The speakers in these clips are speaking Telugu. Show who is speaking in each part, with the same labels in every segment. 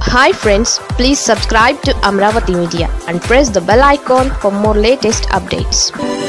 Speaker 1: hi friends please subscribe to Amaravati media and press the bell icon for more latest updates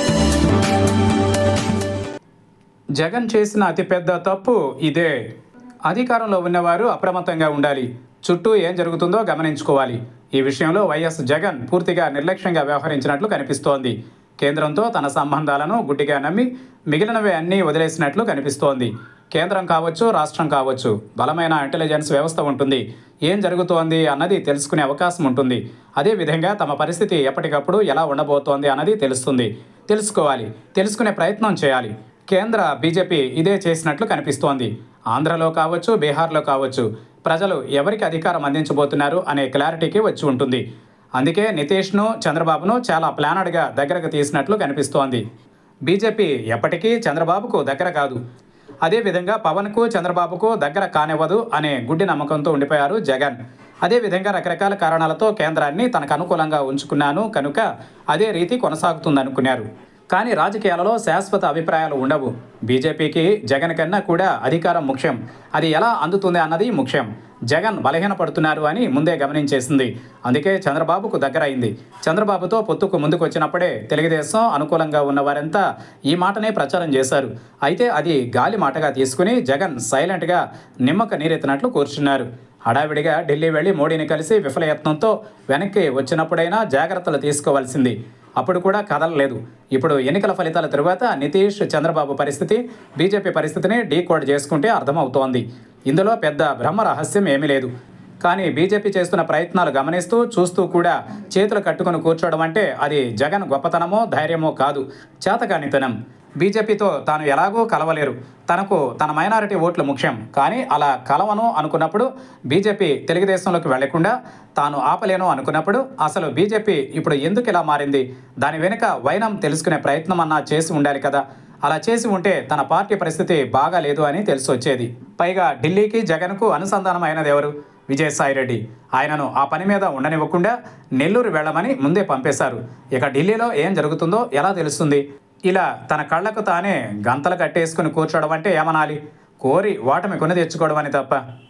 Speaker 2: Jagan చేసిన అతిపెద్ద తప్పు ఇదే అధికారంలో ఉన్నవారు అప్రమత్తంగా ఉండాలి చుట్టూ ఏం జరుగుతుందో గమనించుకోవాలి ఈ విషయంలో వైఎస్ జగన్ పూర్తిగా నిర్లక్ష్యంగా వ్యవహరించినట్లు కనిపిస్తోంది కేంద్రంతో తన సంబంధాలను గుడ్డిగా నమ్మి మిగిలినవి అన్నీ వదిలేసినట్లు కనిపిస్తోంది కేంద్రం కావచ్చు రాష్ట్రం కావచ్చు బలమైన ఇంటెలిజెన్స్ వ్యవస్థ ఉంటుంది ఏం జరుగుతోంది అన్నది తెలుసుకునే అవకాశం ఉంటుంది అదేవిధంగా తమ పరిస్థితి ఎప్పటికప్పుడు ఎలా ఉండబోతోంది అన్నది తెలుస్తుంది తెలుసుకోవాలి తెలుసుకునే ప్రయత్నం చేయాలి కేంద్ర బీజేపీ ఇదే చేసినట్లు కనిపిస్తోంది ఆంధ్రలో కావచ్చు బీహార్లో కావచ్చు ప్రజలు ఎవరికి అధికారం అందించబోతున్నారు అనే క్లారిటీకి వచ్చి ఉంటుంది అందుకే నితీష్ను చంద్రబాబును చాలా ప్లానడ్గా దగ్గరకు తీసినట్లు కనిపిస్తోంది బీజేపీ ఎప్పటికీ చంద్రబాబుకు దగ్గర కాదు అదేవిధంగా పవన్కు చంద్రబాబుకు దగ్గర కానివ్వదు అనే గుడ్డి నమ్మకంతో ఉండిపోయారు జగన్ అదేవిధంగా రకరకాల కారణాలతో కేంద్రాన్ని తనకు అనుకూలంగా ఉంచుకున్నాను కనుక అదే రీతి కొనసాగుతుందనుకున్నారు కానీ రాజకీయాలలో శాశ్వత అభిప్రాయాలు ఉండవు బీజేపీకి జగన్ కన్నా కూడా అధికారం ముఖ్యం అది ఎలా అందుతుంది అన్నది ముఖ్యం జగన్ బలహీనపడుతున్నారు అని ముందే గమనించేసింది అందుకే చంద్రబాబుకు దగ్గరైంది చంద్రబాబుతో పొత్తుకు ముందుకు వచ్చినప్పుడే తెలుగుదేశం అనుకూలంగా ఉన్న వారంతా ఈ మాటనే ప్రచారం చేశారు అయితే అది గాలి మాటగా తీసుకుని జగన్ సైలెంట్గా నిమ్మక నీరెత్తినట్లు కూర్చున్నారు హడావిడిగా ఢిల్లీ వెళ్లి మోడీని కలిసి విఫలయత్నంతో వెనక్కి వచ్చినప్పుడైనా జాగ్రత్తలు తీసుకోవాల్సింది అప్పుడు కూడా కదలలేదు ఇప్పుడు ఎన్నికల ఫలితాల తరువాత నితీష్ చంద్రబాబు పరిస్థితి బీజేపీ పరిస్థితిని డీకోడ్ చేసుకుంటే అర్థమవుతోంది ఇందులో పెద్ద బ్రహ్మ రహస్యం ఏమీ లేదు కానీ బీజేపీ చేస్తున్న ప్రయత్నాలు గమనిస్తూ చూస్తూ కూడా చేతులు కట్టుకుని కూర్చోవడం అంటే అది జగన్ గొప్పతనమో ధైర్యమో కాదు చేతకానితనం బీజేపీతో తాను ఎలాగూ కలవలేరు తనకు తన మైనారిటీ ఓట్లు ముఖ్యం కానీ అలా కలవను అనుకున్నప్పుడు బీజేపీ తెలుగుదేశంలోకి వెళ్లకుండా తాను ఆపలేను అనుకున్నప్పుడు అసలు బీజేపీ ఇప్పుడు ఎందుకు ఇలా మారింది దాని వెనుక వైనం తెలుసుకునే ప్రయత్నం అన్నా చేసి ఉండాలి కదా అలా చేసి ఉంటే తన పార్టీ పరిస్థితి బాగా లేదు అని తెలిసి వచ్చేది పైగా ఢిల్లీకి జగన్కు అనుసంధానం అయినది ఎవరు విజయసాయిరెడ్డి ఆయనను ఆ పని మీద ఉండనివ్వకుండా నెల్లూరు వెళ్ళమని ముందే పంపేశారు ఇక ఢిల్లీలో ఏం జరుగుతుందో ఎలా తెలుస్తుంది ఇలా తన కళ్ళకు తానే గంతలు కట్టేసుకుని కూర్చోవడం అంటే ఏమనాలి కోరి ఓటమి కొని తెచ్చుకోవడం అని తప్ప